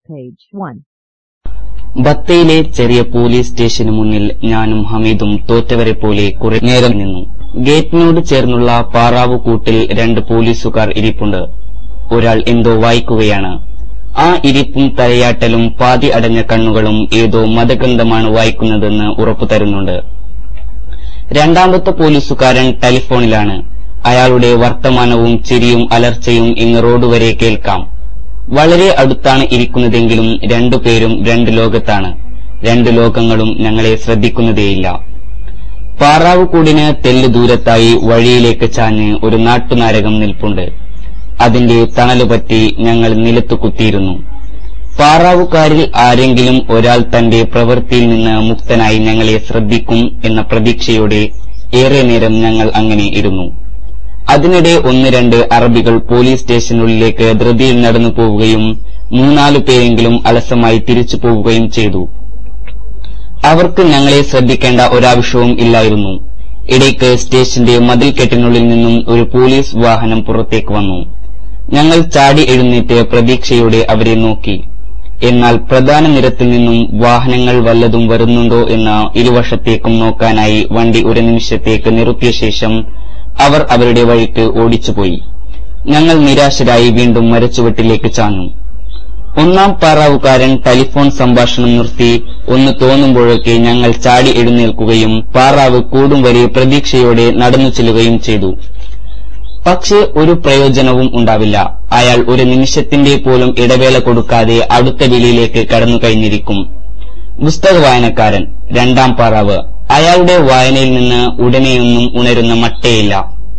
Page 1. ബത്തയിലെ ചെറിയ police സ്റ്റേഷന് മുന്നിൽ ഞാനും ഹമീദും തോറ്റവരെ പോലെ കുറെ നേരം നിന്നു ഗേറ്റിനോട് ചേർന്നുള്ള പാറാവുകൂട്ടിൽ രണ്ട് പോലീസുകാർ ഇരിപ്പുണ്ട് ഒരാൾ എന്തോ വായിക്കുകയാണ് ആ ഇരിപ്പും തലയാട്ടലും പാതി അടഞ്ഞ കണ്ണുകളും ഏതോ മതഗ്രന്ഥമാണ് വായിക്കുന്നതെന്ന് ഉറപ്പു തരുന്നുണ്ട് രണ്ടാമത്തെ പോലീസുകാരൻ ടെലിഫോണിലാണ് അയാളുടെ വർത്തമാനവും ചിരിയും അലർച്ചയും ഇങ്ങ് റോഡ് വരെ കേൾക്കാം വളരെ അടുത്താണ് ഇരിക്കുന്നതെങ്കിലും രണ്ടുപേരും രണ്ട് ലോകത്താണ് രണ്ട് ലോകങ്ങളും ഞങ്ങളെ ശ്രദ്ധിക്കുന്നതേയില്ല പാറാവുകൂടിന് തെല്ലു ദൂരത്തായി വഴിയിലേക്ക് ചാഞ്ഞ് ഒരു നാട്ടുനാരകം നിൽപ്പുണ്ട് അതിന്റെ തണലുപറ്റി ഞങ്ങൾ നിലത്തു കുത്തിയിരുന്നു പാറാവുകാരിൽ ആരെങ്കിലും ഒരാൾ തന്റെ പ്രവൃത്തിയിൽ നിന്ന് മുക്തനായി ഞങ്ങളെ ശ്രദ്ധിക്കും എന്ന പ്രതീക്ഷയോടെ ഏറെ നേരം ഞങ്ങൾ അങ്ങനെ ഇരുന്നു അതിനിടെ ഒന്ന് രണ്ട് അറബികൾ പോലീസ് സ്റ്റേഷനുള്ളിലേക്ക് ധൃതിയിൽ നടന്നു പോവുകയും മൂന്നാലു പേരെങ്കിലും അലസമായി തിരിച്ചു പോവുകയും ചെയ്തു അവർക്ക് ഞങ്ങളെ ശ്രദ്ധിക്കേണ്ട ഒരാവശ്യവും ഇല്ലായിരുന്നു ഇടയ്ക്ക് സ്റ്റേഷന്റെ മതിൽക്കെട്ടിനുള്ളിൽ നിന്നും ഒരു പോലീസ് വാഹനം പുറത്തേക്ക് വന്നു ഞങ്ങൾ ചാടി എഴുന്നേറ്റ് പ്രതീക്ഷയോടെ അവരെ നോക്കി എന്നാൽ പ്രധാന നിരത്തിൽ നിന്നും വാഹനങ്ങൾ വല്ലതും വരുന്നുണ്ടോ എന്ന് ഇരുവശത്തേക്കും നോക്കാനായി വണ്ടി ഒരു നിമിഷത്തേക്ക് നിർത്തിയ ശേഷം അവർ അവരുടെ വഴിക്ക് ഓടിച്ചുപോയി ഞങ്ങൾ നിരാശരായി വീണ്ടും മരച്ചുവെട്ടിലേക്ക് ചാഞ്ഞു ഒന്നാം പാറാവുകാരൻ ടെലിഫോൺ സംഭാഷണം നിർത്തി ഒന്ന് തോന്നുമ്പോഴൊക്കെ ഞങ്ങൾ ചാടി എഴുന്നേൽക്കുകയും പാറാവ് കൂടും വരെ പ്രതീക്ഷയോടെ നടന്നു ചെല്ലുകയും ചെയ്തു പക്ഷേ ഒരു പ്രയോജനവും ഉണ്ടാവില്ല അയാൾ ഒരു നിമിഷത്തിന്റെ പോലും ഇടവേള കൊടുക്കാതെ അടുത്ത വിളിയിലേക്ക് കടന്നു കഴിഞ്ഞിരിക്കും പുസ്തക വായനക്കാരൻ രണ്ടാം പാറാവ് അയാളുടെ വായനയിൽ നിന്ന് ഉടനെയൊന്നും ഉണരുന്ന മട്ടേയില്ല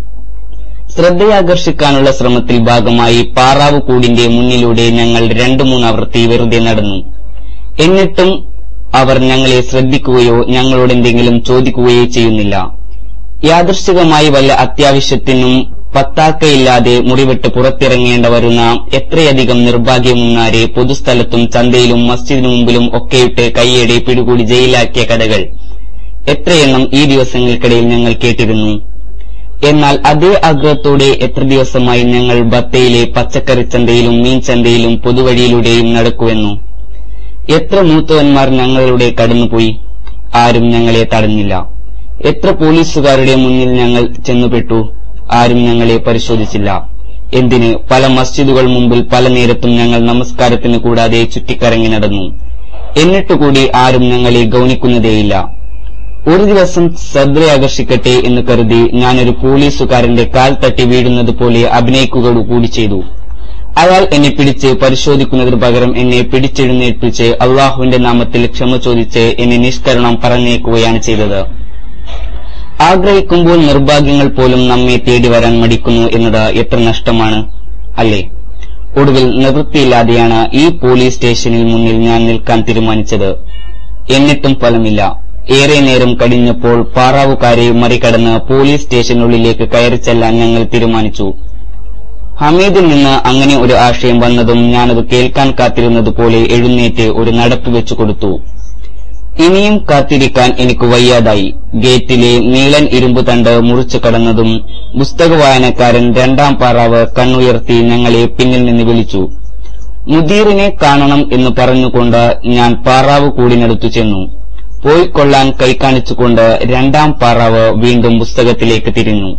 ശ്രദ്ധയാകർഷിക്കാനുള്ള ശ്രമത്തിൽ ഭാഗമായി പാറാവ് കൂടിന്റെ മുന്നിലൂടെ ഞങ്ങൾ രണ്ടു മൂന്നാവർത്തി വെറുതെ നടന്നു എന്നിട്ടും അവർ ഞങ്ങളെ ശ്രദ്ധിക്കുകയോ ഞങ്ങളോടെന്തെങ്കിലും ചോദിക്കുകയോ ചെയ്യുന്നില്ല യാദൃശ്ചികമായി വല്ല അത്യാവശ്യത്തിനും പത്താക്കയില്ലാതെ മുടിവിട്ട് പുറത്തിറങ്ങേണ്ട വരുന്ന എത്രയധികം നിർഭാഗ്യമുന്നാരെ പൊതുസ്ഥലത്തും ചന്തയിലും മസ്ജിദിനു മുമ്പിലും ഒക്കെയിട്ട് കൈയടി പിടികൂടി ജയിലാക്കിയ കഥകൾ എത്രയെണ്ണം ഈ ദിവസങ്ങൾക്കിടയിൽ ഞങ്ങൾ കേട്ടിരുന്നു എന്നാൽ അതേ ആഗ്രഹത്തോടെ എത്ര ദിവസമായി ഞങ്ങൾ ബത്തയിലെ പച്ചക്കറിച്ചന്തയിലും മീൻചന്തയിലും പൊതുവഴിയിലൂടെയും നടക്കുവെന്നു എത്ര മൂത്തവന്മാർ ഞങ്ങളുടെ കടന്നുപോയി ആരും ഞങ്ങളെ തടഞ്ഞില്ല എത്ര പോലീസുകാരുടെ മുന്നിൽ ഞങ്ങൾ ചെന്നുപെട്ടു ആരും ഞങ്ങളെ പരിശോധിച്ചില്ല എന്തിന് പല മസ്ജിദുകൾ മുമ്പിൽ പല നേരത്തും ഞങ്ങൾ നമസ്കാരത്തിന് കൂടാതെ ചുറ്റിക്കറങ്ങി നടന്നു എന്നിട്ടുകൂടി ആരും ഞങ്ങളെ ഗൌനിക്കുന്നതേയില്ല ഒരു ദിവസം ശ്രദ്ധയാകർഷിക്കട്ടെ എന്ന് കരുതി ഞാനൊരു പോലീസുകാരന്റെ കാൽ തട്ടി വീഴുന്നത് പോലെ അഭിനയിക്കുക കൂടി ചെയ്തു അയാൾ എന്നെ പിടിച്ച് പരിശോധിക്കുന്നതിന് പകരം എന്നെ പിടിച്ചെഴുന്നേൽപ്പിച്ച് അള്ളാഹുവിന്റെ നാമത്തിൽ ക്ഷമ ചോദിച്ച് എന്നെ നിഷ്കരണം പറഞ്ഞേക്കുകയാണ് ചെയ്തത് ആഗ്രഹിക്കുമ്പോൾ നിർഭാഗ്യങ്ങൾ പോലും നമ്മെ തേടി വരാൻ മടിക്കുന്നു എന്നത് എത്ര നഷ്ടമാണ് അല്ലേ ഒടുവിൽ നിവൃത്തിയില്ലാതെയാണ് ഈ പോലീസ് സ്റ്റേഷനിൽ മുന്നിൽ ഞാൻ നിൽക്കാൻ തീരുമാനിച്ചത് എന്നിട്ടും ഫലമില്ല ഏറെ നേരം കഴിഞ്ഞപ്പോൾ പാറാവുകാരെ മറികടന്ന് പോലീസ് സ്റ്റേഷനുള്ളിലേക്ക് കയറി ചെല്ലാൻ ഞങ്ങൾ തീരുമാനിച്ചു ഹമീദിൽ നിന്ന് അങ്ങനെ ഒരു ആശയം വന്നതും ഞാനത് കേൾക്കാൻ കാത്തിരുന്നതുപോലെ എഴുന്നേറ്റ് ഒരു നടപ്പ് വെച്ചു കൊടുത്തു ഇനിയും കാത്തിരിക്കാൻ എനിക്ക് വയ്യാതായി ഗേറ്റിലെ നീളൻ ഇരുമ്പ് തണ്ട് മുറിച്ചു കടന്നതും പുസ്തക വായനക്കാരൻ രണ്ടാം പാറാവ് കണ്ണുയർത്തി ഞങ്ങളെ പിന്നിൽ നിന്ന് വിളിച്ചു മുദീറിനെ കാണണം എന്ന് പറഞ്ഞുകൊണ്ട് ഞാൻ പാറാവ് കൂടിനടുത്തു ചെന്നു പോയിക്കൊള്ളാൻ കൈകാണിച്ചുകൊണ്ട് രണ്ടാം പാറാവ് വീണ്ടും പുസ്തകത്തിലേക്ക് തിരിഞ്ഞു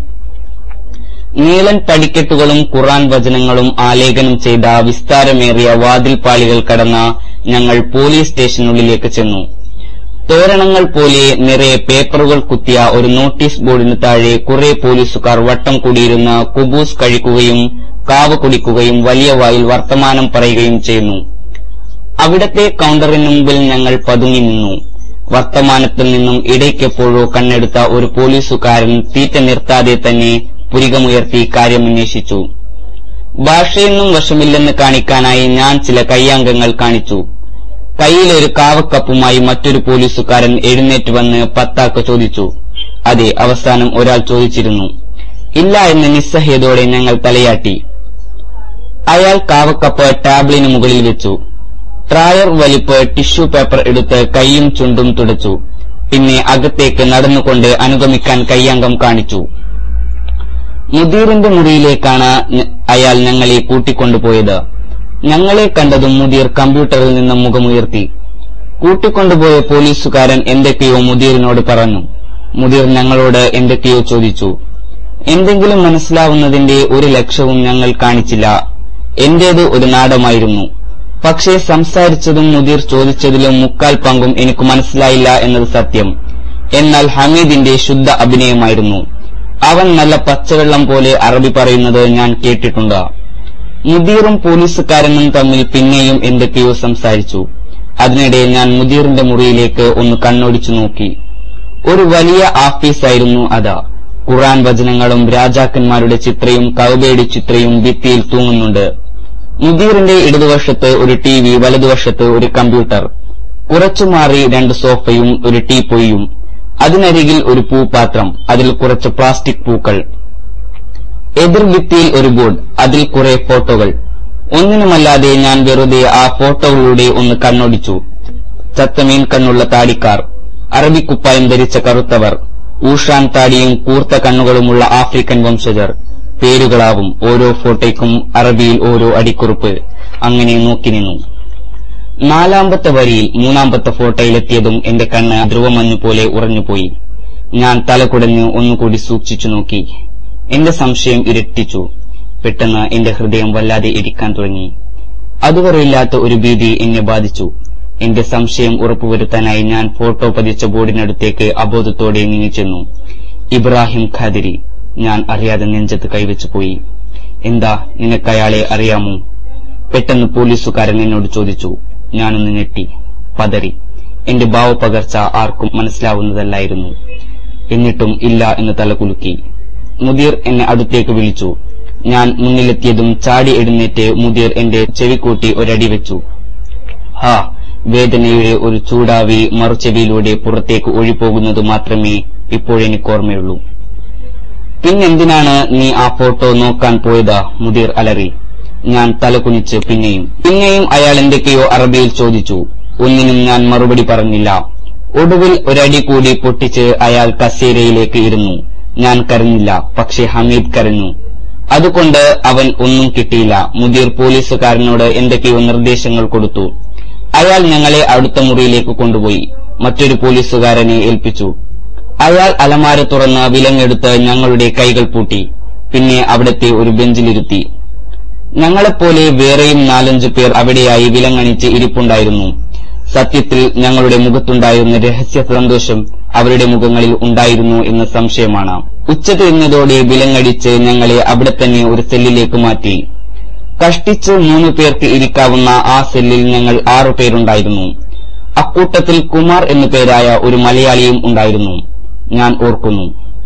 നീളൻ പടിക്കെട്ടുകളും ഖുറാൻ വചനങ്ങളും ആലേഖനം ചെയ്ത വിസ്താരമേറിയ വാതിൽപ്പാളികൾ കടന്ന ഞങ്ങൾ പോലീസ് സ്റ്റേഷനുള്ളിലേക്ക് ചെന്നു തോരണങ്ങൾ പോലെ നിറയെ പേപ്പറുകൾ കുത്തിയ ഒരു നോട്ടീസ് ബോർഡിന് താഴെ കുറെ പോലീസുകാർ വട്ടം കൂടിയിരുന്ന് കുബൂസ് കഴിക്കുകയും കാവ് കുടിക്കുകയും വലിയ വായിൽ വർത്തമാനം പറയുകയും ചെയ്യുന്നു അവിടത്തെ കൌണ്ടറിന് മുമ്പിൽ ഞങ്ങൾ പതുങ്ങി നിന്നു വർത്തമാനത്തിൽ നിന്നും ഇടയ്ക്കെപ്പോഴോ കണ്ണെടുത്ത ഒരു പോലീസുകാരൻ തീറ്റ നിർത്താതെ തന്നെ പുരികമുയർത്തി കാര്യമന്വേഷിച്ചു ഭാഷയൊന്നും വശമില്ലെന്ന് കാണിക്കാനായി ഞാൻ ചില കയ്യാംഗങ്ങൾ കാണിച്ചു കയ്യിലൊരു കാവക്കപ്പുമായി മറ്റൊരു പോലീസുകാരൻ എഴുന്നേറ്റ് വന്ന് പത്താക്ക് ചോദിച്ചു അതെ അവസാനം ഒരാൾ ചോദിച്ചിരുന്നു ഇല്ല എന്ന് നിസ്സഹ്യതോടെ ഞങ്ങൾ തലയാട്ടി അയാൾ കാവക്കപ്പ് ടാബ്ലിന് മുകളിൽ വെച്ചു ട്രായർ വലിപ്പ് ടിഷ്യൂ പേപ്പർ എടുത്ത് കൈയും ചുണ്ടും തുടച്ചു പിന്നെ അകത്തേക്ക് നടന്നുകൊണ്ട് അനുഗമിക്കാൻ കയ്യാങ്കം കാണിച്ചു മുദീറിന്റെ മുറിയിലേക്കാണ് ഞ- അയാൾ ഞങ്ങളെ കൂട്ടിക്കൊണ്ടുപോയത് ഞങ്ങളെ കണ്ടതും മുദീർ കമ്പ്യൂട്ടറിൽ നിന്ന് മുഖമുയർത്തി കൂട്ടിക്കൊണ്ടുപോയ പോലീസുകാരൻ എന്തൊക്കെയോ മുദീറിനോട് പറഞ്ഞു മുദീർ ഞങ്ങളോട് എന്തൊക്കെയോ ചോദിച്ചു എന്തെങ്കിലും മനസ്സിലാവുന്നതിന്റെ ഒരു ലക്ഷ്യവും ഞങ്ങൾ കാണിച്ചില്ല എന്റേത് ഒരു നാടമായിരുന്നു പക്ഷേ സംസാരിച്ചതും മുദീർ ചോദിച്ചതിലും മുക്കാൽ പങ്കും എനിക്ക് മനസ്സിലായില്ല എന്നത് സത്യം എന്നാൽ ഹമീദിന്റെ ശുദ്ധ അഭിനയമായിരുന്നു അവൻ നല്ല പച്ചവെള്ളം പോലെ അറബി പറയുന്നത് ഞാൻ കേട്ടിട്ടുണ്ട് മുദീറും പോലീസുകാരനും തമ്മിൽ പിന്നെയും എന്തൊക്കെയോ സംസാരിച്ചു അതിനിടെ ഞാൻ മുദീറിന്റെ മുറിയിലേക്ക് ഒന്ന് കണ്ണോടിച്ചു നോക്കി ഒരു വലിയ ആഫീസായിരുന്നു അത് ഖുറാൻ വചനങ്ങളും രാജാക്കന്മാരുടെ ചിത്രയും കൗബയുടെ ചിത്രയും ഭിത്തിയിൽ തൂങ്ങുന്നുണ്ട് മുദീറിന്റെ ഇടതുവശത്ത് ഒരു ടി വി വലതുവശത്ത് ഒരു കമ്പ്യൂട്ടർ കുറച്ചു മാറി രണ്ട് സോഫയും ഒരു ടീപ്പൊയ്യും അതിനരികിൽ ഒരു പൂപാത്രം അതിൽ കുറച്ച് പ്ലാസ്റ്റിക് പൂക്കൾ എതിർഭിത്തിയിൽ ഒരു ബോർഡ് അതിൽ കുറെ ഫോട്ടോകൾ ഒന്നിനുമല്ലാതെ ഞാൻ വെറുതെ ആ ഫോട്ടോകളിലൂടെ ഒന്ന് കണ്ണോടിച്ചു ചത്തമീൻ കണ്ണുള്ള താടിക്കാർ അറബിക്കുപ്പായം ധരിച്ച കറുത്തവർ ഊഷാൻ താടിയും കൂർത്ത കണ്ണുകളുമുള്ള ആഫ്രിക്കൻ വംശജർ പേരുകളാവും ഓരോ ഫോട്ടോയ്ക്കും അറബിയിൽ ഓരോ അടിക്കുറിപ്പ് അങ്ങനെ നോക്കി നിന്നു നാലാമത്തെ വരിയിൽ മൂന്നാമത്തെ ഫോട്ടോയിലെത്തിയതും എന്റെ കണ്ണ് ധ്രുവമഞ്ഞു പോലെ ഉറഞ്ഞുപോയി ഞാൻ തലകുടഞ്ഞ് ഒന്നുകൂടി സൂക്ഷിച്ചു നോക്കി എന്റെ സംശയം ഇരട്ടിച്ചു പെട്ടെന്ന് എന്റെ ഹൃദയം വല്ലാതെ ഇടിക്കാൻ തുടങ്ങി അതുവരെയില്ലാത്ത ഒരു ഭീതി എന്നെ ബാധിച്ചു എന്റെ സംശയം ഉറപ്പുവരുത്താനായി ഞാൻ ഫോട്ടോ പതിച്ച ബോർഡിനടുത്തേക്ക് അബോധത്തോടെ നീങ്ങി ചെന്നു ഇബ്രാഹിം ഖാദിരി ഞാൻ അറിയാതെ നെഞ്ചത്ത് കൈവച്ചു പോയി എന്താ നിനക്കയാളെ അറിയാമോ പെട്ടെന്ന് പോലീസുകാരൻ എന്നോട് ചോദിച്ചു ഞാനൊന്ന് ഞെട്ടി പതറി എന്റെ ഭാവപകർച്ച ആർക്കും മനസ്സിലാവുന്നതല്ലായിരുന്നു എന്നിട്ടും ഇല്ല എന്ന് തലകുലുക്കി മുദീർ എന്നെ അടുത്തേക്ക് വിളിച്ചു ഞാൻ മുന്നിലെത്തിയതും ചാടി എഴുന്നേറ്റ് മുദീർ എന്റെ ചെവിക്കൂട്ടി ഒരടി വെച്ചു ഹാ വേദനയുടെ ഒരു ചൂടാവി മറുചെവിയിലൂടെ പുറത്തേക്ക് ഒഴിപോകുന്നത് മാത്രമേ ഇപ്പോഴെനിക്കോർമ്മയുള്ളൂ പിന്നെന്തിനാണ് നീ ആ ഫോട്ടോ നോക്കാൻ പോയതാ മുദീർ അലറി ഞാൻ തലകുനിച്ച് പിന്നെയും പിന്നെയും അയാൾ എന്തൊക്കെയോ അറബിയിൽ ചോദിച്ചു ഒന്നിനും ഞാൻ മറുപടി പറഞ്ഞില്ല ഒടുവിൽ ഒരടി കൂടി പൊട്ടിച്ച് അയാൾ കസേരയിലേക്ക് ഇരുന്നു ഞാൻ കരഞ്ഞില്ല പക്ഷേ ഹമീദ് കരഞ്ഞു അതുകൊണ്ട് അവൻ ഒന്നും കിട്ടിയില്ല മുദീർ പോലീസുകാരനോട് എന്തൊക്കെയോ നിർദ്ദേശങ്ങൾ കൊടുത്തു അയാൾ ഞങ്ങളെ അടുത്ത മുറിയിലേക്ക് കൊണ്ടുപോയി മറ്റൊരു പോലീസുകാരനെ ഏൽപ്പിച്ചു അയാൾ അലമാര തുറന്ന് വിലങ്ങെടുത്ത് ഞങ്ങളുടെ കൈകൾ പൂട്ടി പിന്നെ അവിടത്തെ ഒരു ബെഞ്ചിലിരുത്തി ഞങ്ങളെപ്പോലെ വേറെയും നാലഞ്ചു പേർ അവിടെയായി വിലങ്ങണിച്ച് ഇരിപ്പുണ്ടായിരുന്നു സത്യത്തിൽ ഞങ്ങളുടെ മുഖത്തുണ്ടായിരുന്ന രഹസ്യ സന്തോഷം അവരുടെ മുഖങ്ങളിൽ ഉണ്ടായിരുന്നു എന്ന് സംശയമാണ് ഉച്ചതിരിഞ്ഞതോടെ വിലങ്ങടിച്ച് ഞങ്ങളെ അവിടെ തന്നെ ഒരു സെല്ലിലേക്ക് മാറ്റി കഷ്ടിച്ച് മൂന്നു പേർക്ക് ഇരിക്കാവുന്ന ആ സെല്ലിൽ ഞങ്ങൾ ആറു പേരുണ്ടായിരുന്നു അക്കൂട്ടത്തിൽ കുമാർ എന്നു പേരായ ഒരു മലയാളിയും ഉണ്ടായിരുന്നു ഞാൻ ഓർക്കുന്നു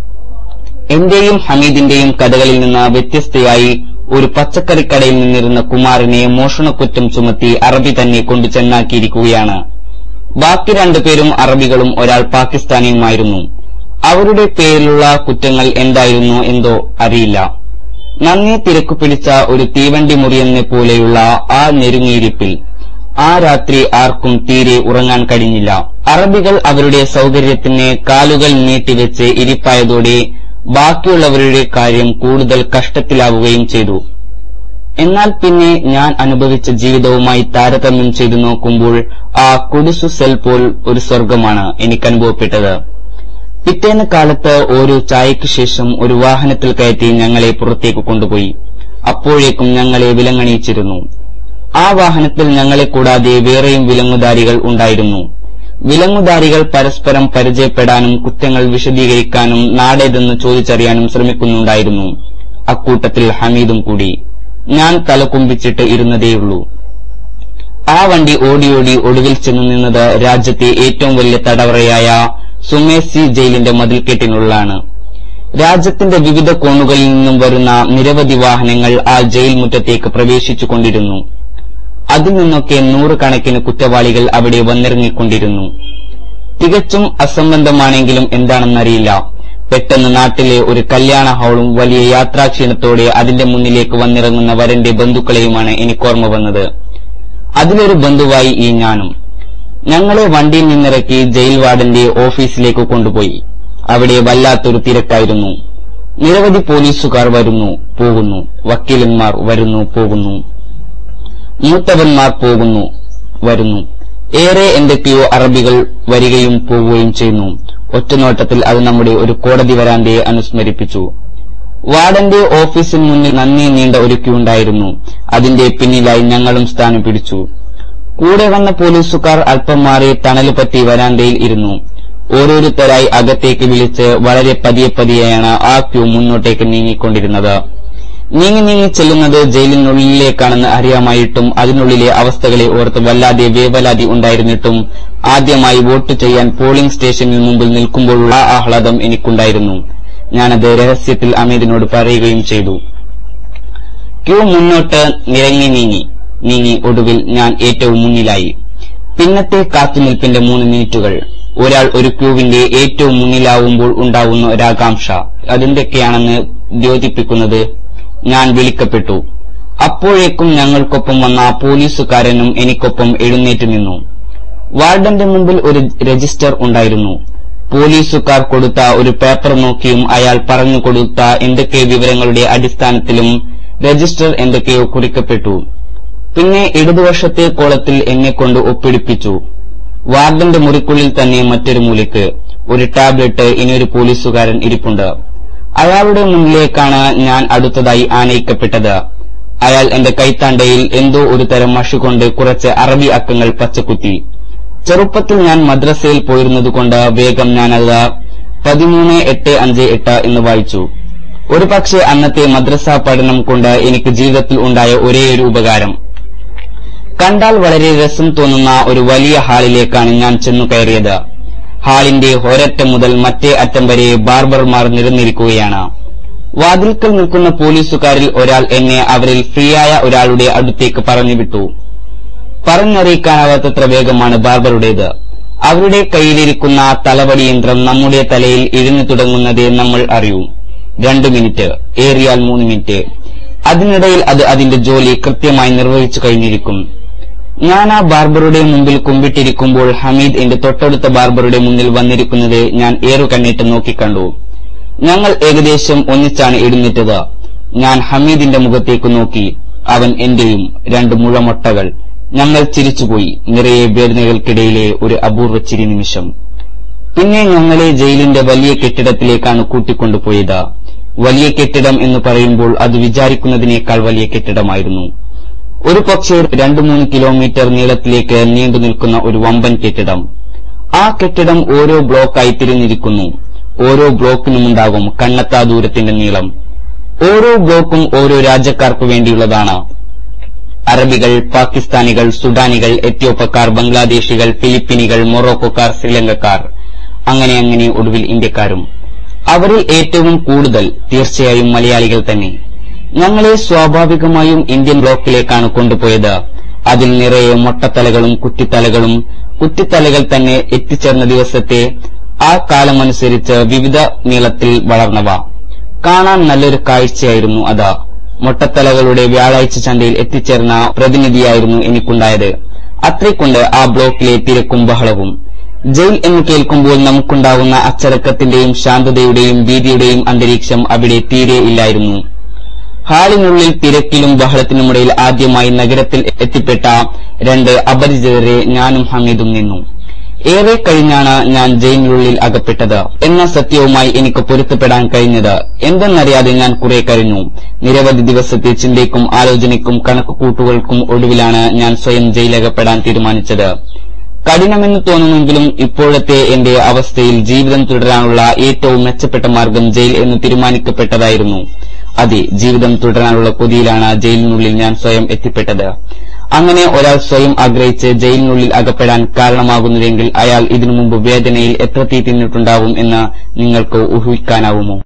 എന്റെയും ഹമീദിന്റെയും കഥകളിൽ നിന്ന് വ്യത്യസ്തയായി ഒരു പച്ചക്കറിക്കടയിൽ നിന്നിരുന്ന കുമാറിനെ മോഷണക്കുറ്റം ചുമത്തി അറബി തന്നെ കൊണ്ടു ചെന്നാക്കിയിരിക്കുകയാണ് ബാക്കി രണ്ടുപേരും അറബികളും ഒരാൾ പാകിസ്ഥാനിയുമായിരുന്നു അവരുടെ പേരിലുള്ള കുറ്റങ്ങൾ എന്തായിരുന്നു എന്തോ അറിയില്ല നന്നെ തിരക്കു പിടിച്ച ഒരു തീവണ്ടി മുറിയെന്ന പോലെയുള്ള ആ നെരുങ്ങിയിരിപ്പിൽ ആ രാത്രി ആർക്കും തീരെ ഉറങ്ങാൻ കഴിഞ്ഞില്ല അറബികൾ അവരുടെ സൗകര്യത്തിന് കാലുകൾ നീട്ടിവെച്ച് ഇരിപ്പായതോടെ ബാക്കിയുള്ളവരുടെ കാര്യം കൂടുതൽ കഷ്ടത്തിലാവുകയും ചെയ്തു എന്നാൽ പിന്നെ ഞാൻ അനുഭവിച്ച ജീവിതവുമായി താരതമ്യം ചെയ്തു നോക്കുമ്പോൾ ആ കുടിസു സെൽ പോൽ ഒരു സ്വർഗമാണ് എനിക്ക് അനുഭവപ്പെട്ടത് പിറ്റേന്ന് കാലത്ത് ഓരോ ചായയ്ക്ക് ശേഷം ഒരു വാഹനത്തിൽ കയറ്റി ഞങ്ങളെ പുറത്തേക്ക് കൊണ്ടുപോയി അപ്പോഴേക്കും ഞങ്ങളെ വിലങ്ങണിയിച്ചിരുന്നു ആ വാഹനത്തിൽ ഞങ്ങളെ കൂടാതെ വേറെയും വിലങ്ങുധാരികൾ ഉണ്ടായിരുന്നു വിലങ്ങുധാരികൾ പരസ്പരം പരിചയപ്പെടാനും കുറ്റങ്ങൾ വിശദീകരിക്കാനും നാടേതെന്ന് ചോദിച്ചറിയാനും ശ്രമിക്കുന്നുണ്ടായിരുന്നു അക്കൂട്ടത്തിൽ ഹമീദും കൂടി ഞാൻ തലകുമ്പിച്ചിട്ട് ഇരുന്നതേയുള്ളൂ ആ വണ്ടി ഓടിയോടി ഒടുവിൽ ചെന്നു നിന്നത് രാജ്യത്തെ ഏറ്റവും വലിയ തടവറയായ സുമേസി ജയിലിന്റെ മതിൽക്കെട്ടിനുള്ളിലാണ് രാജ്യത്തിന്റെ വിവിധ കോണുകളിൽ നിന്നും വരുന്ന നിരവധി വാഹനങ്ങൾ ആ ജയിൽ മുറ്റത്തേക്ക് പ്രവേശിച്ചുകൊണ്ടിരുന്നു അതിൽ നിന്നൊക്കെ നൂറുകണക്കിന് കുറ്റവാളികൾ അവിടെ വന്നിറങ്ങിക്കൊണ്ടിരുന്നു തികച്ചും അസംബന്ധമാണെങ്കിലും എന്താണെന്നറിയില്ല പെട്ടെന്ന് നാട്ടിലെ ഒരു കല്യാണ ഹാളും വലിയ യാത്രാക്ഷീണത്തോടെ അതിന്റെ മുന്നിലേക്ക് വന്നിറങ്ങുന്ന വരന്റെ ബന്ധുക്കളെയുമാണ് എനിക്കോർമ്മ വന്നത് അതിലൊരു ബന്ധുവായി ഈ ഞാനും ഞങ്ങളെ വണ്ടിയിൽ നിന്നിറക്കി ജയിൽ വാർഡന്റെ ഓഫീസിലേക്ക് കൊണ്ടുപോയി അവിടെ വല്ലാത്തൊരു തിരക്കായിരുന്നു നിരവധി പോലീസുകാർ വരുന്നു പോകുന്നു വക്കീലന്മാർ വരുന്നു പോകുന്നു മൂത്തവന്മാർ പോകുന്നു വരുന്നു ഏറെ എന്തൊക്കെയോ അറബികൾ വരികയും പോവുകയും ചെയ്യുന്നു ഒറ്റനോട്ടത്തിൽ അത് നമ്മുടെ ഒരു കോടതി വരാന്തയെ അനുസ്മരിപ്പിച്ചു വാർഡന്റെ ഓഫീസിന് മുന്നിൽ നന്ദി നീണ്ട ഒരു ക്യൂ ഉണ്ടായിരുന്നു അതിന്റെ പിന്നിലായി ഞങ്ങളും സ്ഥാനം പിടിച്ചു കൂടെ വന്ന പോലീസുകാർ അല്പം മാറി തണല് പറ്റി വരാന്തയിൽ ഇരുന്നു ഓരോരുത്തരായി അകത്തേക്ക് വിളിച്ച് വളരെ പതിയെ പതിയെയാണ് ആ ക്യൂ മുന്നോട്ടേക്ക് നീങ്ങിക്കൊണ്ടിരുന്നത് നീങ്ങി നീങ്ങി ചെല്ലുന്നത് ജയിലിനുള്ളിലേക്കാണെന്ന് അറിയാമായിട്ടും അതിനുള്ളിലെ അവസ്ഥകളെ ഓർത്ത് വല്ലാതെ വേവലാതി ഉണ്ടായിരുന്നിട്ടും ആദ്യമായി വോട്ട് ചെയ്യാൻ പോളിംഗ് സ്റ്റേഷനിൽ മുമ്പിൽ നിൽക്കുമ്പോഴുള്ള ആ ആഹ്ലാദം എനിക്കുണ്ടായിരുന്നു ഞാനത് രഹസ്യത്തിൽ അമീദിനോട് പറയുകയും ചെയ്തു ക്യൂ മുന്നോട്ട് നിരങ്ങി നീങ്ങി നീങ്ങി ഒടുവിൽ ഞാൻ ഏറ്റവും മുന്നിലായി പിന്നത്തെ കാത്തുനിൽപ്പിന്റെ മൂന്ന് മിനിറ്റുകൾ ഒരാൾ ഒരു ക്യൂവിന്റെ ഏറ്റവും മുന്നിലാവുമ്പോൾ ഉണ്ടാവുന്ന ഒരാകാംക്ഷ അതെന്തൊക്കെയാണെന്ന് ദ്യോതിപ്പിക്കുന്നത് ഞാൻ വിളിക്കപ്പെട്ടു അപ്പോഴേക്കും ഞങ്ങൾക്കൊപ്പം വന്ന പോലീസുകാരനും എനിക്കൊപ്പം എഴുന്നേറ്റ് നിന്നു വാർഡന്റെ മുമ്പിൽ ഒരു രജിസ്റ്റർ ഉണ്ടായിരുന്നു പോലീസുകാർ കൊടുത്ത ഒരു പേപ്പർ നോക്കിയും അയാൾ പറഞ്ഞു കൊടുത്ത എന്തൊക്കെ വിവരങ്ങളുടെ അടിസ്ഥാനത്തിലും രജിസ്റ്റർ എന്തൊക്കെയോ കുറിക്കപ്പെട്ടു പിന്നെ ഇടതുവശത്തെ കോളത്തിൽ എന്നെക്കൊണ്ട് ഒപ്പിടിപ്പിച്ചു വാർഡന്റെ മുറിക്കുള്ളിൽ തന്നെ മറ്റൊരു മൂലയ്ക്ക് ഒരു ടാബ്ലറ്റ് ഇനിയൊരു പോലീസുകാരൻ ഇരിപ്പുണ്ട് അയാളുടെ മുന്നിലേക്കാണ് ഞാൻ അടുത്തതായി ആനയിക്കപ്പെട്ടത് അയാൾ എന്റെ കൈത്താണ്ടയിൽ എന്തോ ഒരു തരം മഷി കൊണ്ട് കുറച്ച് അറബി അക്കങ്ങൾ പച്ചക്കുത്തി ചെറുപ്പത്തിൽ ഞാൻ മദ്രസയിൽ പോയിരുന്നതുകൊണ്ട് വേഗം ഞാനത് പതിമൂന്ന് എട്ട് അഞ്ച് എട്ട് എന്ന് വായിച്ചു ഒരു പക്ഷേ അന്നത്തെ മദ്രസ പഠനം കൊണ്ട് എനിക്ക് ജീവിതത്തിൽ ഉണ്ടായ ഒരേയൊരു ഉപകാരം കണ്ടാൽ വളരെ രസം തോന്നുന്ന ഒരു വലിയ ഹാളിലേക്കാണ് ഞാൻ ചെന്നു കയറിയത് ഹാളിന്റെ ഒരറ്റം മുതൽ മറ്റേ അറ്റം വരെ ബാർബർമാർ നിരന്നിരിക്കുകയാണ് വാതിൽക്കൽ നിൽക്കുന്ന പോലീസുകാരിൽ ഒരാൾ എന്നെ അവരിൽ ഫ്രീയായ ഒരാളുടെ അടുത്തേക്ക് പറഞ്ഞുവിട്ടു പറഞ്ഞറിയിക്കാനാവാത്തത്ര വേഗമാണ് ബാർബറുടേത് അവരുടെ കയ്യിലിരിക്കുന്ന തലവടി യന്ത്രം നമ്മുടെ തലയിൽ ഇഴഞ്ഞു തുടങ്ങുന്നതേ നമ്മൾ അറിയൂ രണ്ടു മിനിറ്റ് ഏറിയാൽ മൂന്ന് മിനിറ്റ് അതിനിടയിൽ അത് അതിന്റെ ജോലി കൃത്യമായി നിർവഹിച്ചു കഴിഞ്ഞിരിക്കും ഞാൻ ആ ബാർബറുടെ മുമ്പിൽ കുമ്പിട്ടിരിക്കുമ്പോൾ ഹമീദ് എന്റെ തൊട്ടടുത്ത ബാർബറുടെ മുന്നിൽ വന്നിരിക്കുന്നത് ഞാൻ ഏറു കണ്ണിട്ട് നോക്കിക്കണ്ടു ഞങ്ങൾ ഏകദേശം ഒന്നിച്ചാണ് എഴുന്നേറ്റത് ഞാൻ ഹമീദിന്റെ മുഖത്തേക്ക് നോക്കി അവൻ എന്റെയും രണ്ട് മുഴമൊട്ടകൾ ഞങ്ങൾ ചിരിച്ചുപോയി നിറയെ വേദനകൾക്കിടയിലെ ഒരു അപൂർവ ചിരി നിമിഷം പിന്നെ ഞങ്ങളെ ജയിലിന്റെ വലിയ കെട്ടിടത്തിലേക്കാണ് കൂട്ടിക്കൊണ്ടുപോയത് വലിയ കെട്ടിടം എന്ന് പറയുമ്പോൾ അത് വിചാരിക്കുന്നതിനേക്കാൾ വലിയ കെട്ടിടമായിരുന്നു ഒരു പക്ഷേ രണ്ടു മൂന്ന് കിലോമീറ്റർ നീളത്തിലേക്ക് നീണ്ടു നിൽക്കുന്ന ഒരു വമ്പൻ കെട്ടിടം ആ കെട്ടിടം ഓരോ ബ്ലോക്കായി തിരിഞ്ഞിരിക്കുന്നു ഓരോ ബ്ലോക്കിനുമുണ്ടാകും കണ്ണത്താ ദൂരത്തിന്റെ നീളം ഓരോ ബ്ലോക്കും ഓരോ രാജ്യക്കാർക്ക് വേണ്ടിയുള്ളതാണ് അറബികൾ പാകിസ്ഥാനികൾ സുഡാനികൾ എത്യോപ്യക്കാർ ബംഗ്ലാദേശികൾ ഫിലിപ്പീനികൾ മൊറോക്കോക്കാർ ശ്രീലങ്കക്കാർ അങ്ങനെ അങ്ങനെ ഒടുവിൽ ഇന്ത്യക്കാരും അവരിൽ ഏറ്റവും കൂടുതൽ തീർച്ചയായും മലയാളികൾ തന്നെ ഞങ്ങളെ സ്വാഭാവികമായും ഇന്ത്യൻ ബ്ലോക്കിലേക്കാണ് കൊണ്ടുപോയത് അതിൽ നിറയെ മൊട്ടത്തലകളും കുറ്റിത്തലകളും കുറ്റിത്തലകൾ തന്നെ എത്തിച്ചേർന്ന ദിവസത്തെ ആ കാലമനുസരിച്ച് വിവിധ നീളത്തിൽ വളർന്നവ കാണാൻ നല്ലൊരു കാഴ്ചയായിരുന്നു അത് മൊട്ടത്തലകളുടെ വ്യാഴാഴ്ച ചന്തയിൽ എത്തിച്ചേർന്ന പ്രതിനിധിയായിരുന്നു എനിക്കുണ്ടായത് അത്രയ്ക്കൊണ്ട് ആ ബ്ലോക്കിലെ തിരക്കും ബഹളവും ജയിൽ എന്ന് കേൾക്കുമ്പോൾ നമുക്കുണ്ടാകുന്ന അച്ചടക്കത്തിന്റെയും ശാന്തതയുടെയും ഭീതിയുടെയും അന്തരീക്ഷം അവിടെ തീരെ ഇല്ലായിരുന്നു ഹാളിനുള്ളിൽ തിരക്കിലും ബഹളത്തിനുമിടയിൽ ആദ്യമായി നഗരത്തിൽ എത്തിപ്പെട്ട രണ്ട് അപരിചിതരെ ഞാനും ഹമീദും നിന്നു ഏറെ കഴിഞ്ഞാണ് ഞാൻ ജയിലിനുള്ളിൽ അകപ്പെട്ടത് എന്ന സത്യവുമായി എനിക്ക് പൊരുത്തപ്പെടാൻ കഴിഞ്ഞത് എന്തെന്നറിയാതെ ഞാൻ കുറെ കഴിഞ്ഞു നിരവധി ദിവസത്തെ ചിന്തയ്ക്കും ആലോചനയ്ക്കും കണക്കുകൂട്ടുകൾക്കും ഒടുവിലാണ് ഞാൻ സ്വയം ജയിലകപ്പെടാൻ തീരുമാനിച്ചത് കഠിനമെന്ന് തോന്നുമെങ്കിലും ഇപ്പോഴത്തെ എന്റെ അവസ്ഥയിൽ ജീവിതം തുടരാനുള്ള ഏറ്റവും മെച്ചപ്പെട്ട മാർഗം ജയിൽ എന്ന് തീരുമാനിക്കപ്പെട്ടതായിരുന്നു അതെ ജീവിതം തുടരാനുള്ള കൊതിയിലാണ് ജയിലിനുള്ളിൽ ഞാൻ സ്വയം എത്തിപ്പെട്ടത് അങ്ങനെ ഒരാൾ സ്വയം ആഗ്രഹിച്ച് ജയിലിനുള്ളിൽ അകപ്പെടാൻ കാരണമാകുന്നുവെങ്കിൽ അയാൾ ഇതിനു മുമ്പ് വേദനയിൽ എത്ര തീ തിന്നിട്ടുണ്ടാവും എന്ന് നിങ്ങൾക്ക് ഊഹിക്കാനാവുമോ